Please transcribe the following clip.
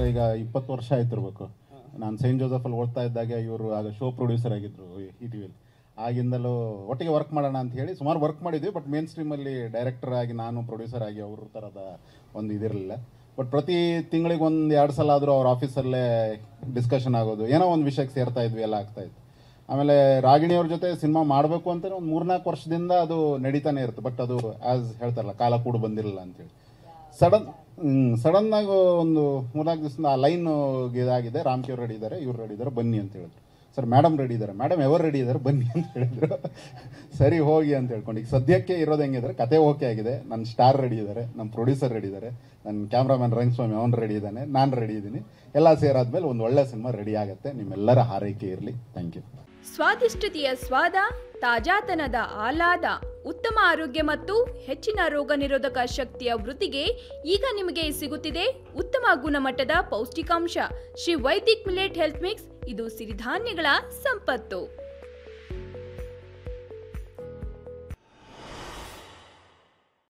ಈಗ ಇಪ್ಪತ್ತು ವರ್ಷ ಆಯ್ತಿರ್ಬೇಕು ನಾನು ಸೈಂಟ್ ಜೋಸಫಲ್ಲಿ ಓದ್ತಾ ಇದ್ದಾಗ ಇವರು ಆಗ ಶೋ ಪ್ರೊಡ್ಯೂಸರ್ ಆಗಿದ್ರು ಈ ಟಿ ವಿಲಿ ಆಗಿಂದಲೂ ಒಟ್ಟಿಗೆ ವರ್ಕ್ ಮಾಡೋಣ ಅಂತ ಹೇಳಿ ಸುಮಾರು ವರ್ಕ್ ಮಾಡಿದ್ವಿ ಬಟ್ ಮೇನ್ ಸ್ಟ್ರೀಮಲ್ಲಿ ಡೈರೆಕ್ಟರ್ ಆಗಿ ನಾನು ಪ್ರೊಡ್ಯೂಸರ್ ಆಗಿ ಅವ್ರ ಥರದ ಒಂದು ಇದಿರಲಿಲ್ಲ ಬಟ್ ಪ್ರತಿ ತಿಂಗಳಿಗೆ ಒಂದು ಎರಡು ಸಲ ಆದರೂ ಅವ್ರ ಆಫೀಸಲ್ಲೇ ಡಿಸ್ಕಷನ್ ಆಗೋದು ಏನೋ ಒಂದು ವಿಷಯಕ್ಕೆ ಸೇರ್ತಾ ಇದ್ವಿ ಎಲ್ಲ ಆಗ್ತಾ ಇತ್ತು ಆಮೇಲೆ ರಾಗಿಣಿಯವ್ರ ಜೊತೆ ಸಿನಿಮಾ ಮಾಡಬೇಕು ಅಂತ ಒಂದು ಮೂರ್ನಾಲ್ಕು ವರ್ಷದಿಂದ ಅದು ನಡೀತಾನೆ ಇರುತ್ತೆ ಬಟ್ ಅದು ಆಸ್ ಹೇಳ್ತಾರಲ್ಲ ಕಾಲ ಕೂಡ ಬಂದಿರಲಿಲ್ಲ ಅಂತೇಳಿ ಸಡನ್ ಸಡನ್ ಆಗಿ ಒಂದು ಮೂರ್ನಾಲ್ಕು ದಿವಸದಿಂದ ಆ ಲೈನ್ ಇದಾಗಿದೆ ರಾಮ್ಕಿ ಅವ್ರು ರೆಡಿ ಇದ್ದಾರೆ ಇವ್ರು ರೆಡಿ ಇದ್ದಾರೆ ಬನ್ನಿ ಅಂತ ಹೇಳಿದ್ರು ಸರ್ ಮೇಡಮ್ ರೆಡಿ ಇದ್ದಾರೆ ಮೇಡಮ್ ಎವರ್ ರೆಡಿ ಇದ್ದಾರೆ ಬನ್ನಿ ಅಂತ ಹೇಳಿದ್ರು ಸರಿ ಹೋಗಿ ಅಂತ ಹೇಳ್ಕೊಂಡು ಈಗ ಸದ್ಯಕ್ಕೆ ಇರೋದು ಹೆಂಗಿದ್ರೆ ಕತೆ ಓಕೆ ಆಗಿದೆ ನನ್ನ ಸ್ಟಾರ್ ರೆಡಿ ಇದ್ದಾರೆ ನಮ್ಮ ಪ್ರೊಡ್ಯೂಸರ್ ರೆಡಿ ಇದ್ದಾರೆ ನನ್ನ ಕ್ಯಾಮ್ರಾಮನ್ ರಂಗಸ್ವಾಮಿ ಅವನು ರೆಡಿ ಇದ್ದಾನೆ ನಾನು ರೆಡಿ ಇದ್ದೀನಿ ಎಲ್ಲ ಸೇರಾದ್ಮೇಲೆ ಒಂದು ಒಳ್ಳೆ ಸಿನಿಮಾ ರೆಡಿ ಆಗುತ್ತೆ ನಿಮ್ಮೆಲ್ಲರ ಹಾರೈಕೆ ಇರಲಿ ಥ್ಯಾಂಕ್ ಯು ಸ್ವಾದಿಷ್ಟತೆಯ ಸ್ವಾದ ತಾಜಾತನದ ಆಹ್ಲಾದ ಉತ್ತಮ ಆರೋಗ್ಯ ಮತ್ತು ಹೆಚ್ಚಿನ ರೋಗ ನಿರೋಧಕ ಶಕ್ತಿಯ ವೃದ್ಧಿಗೆ ಈಗ ನಿಮಗೆ ಸಿಗುತ್ತಿದೆ ಉತ್ತಮ ಗುಣಮಟ್ಟದ ಪೌಷ್ಟಿಕಾಂಶ Shri Vaidik millet health mix ಇದು ಸಿರಿಧಾನ್ಯಗಳ ಸಂಪತ್ತು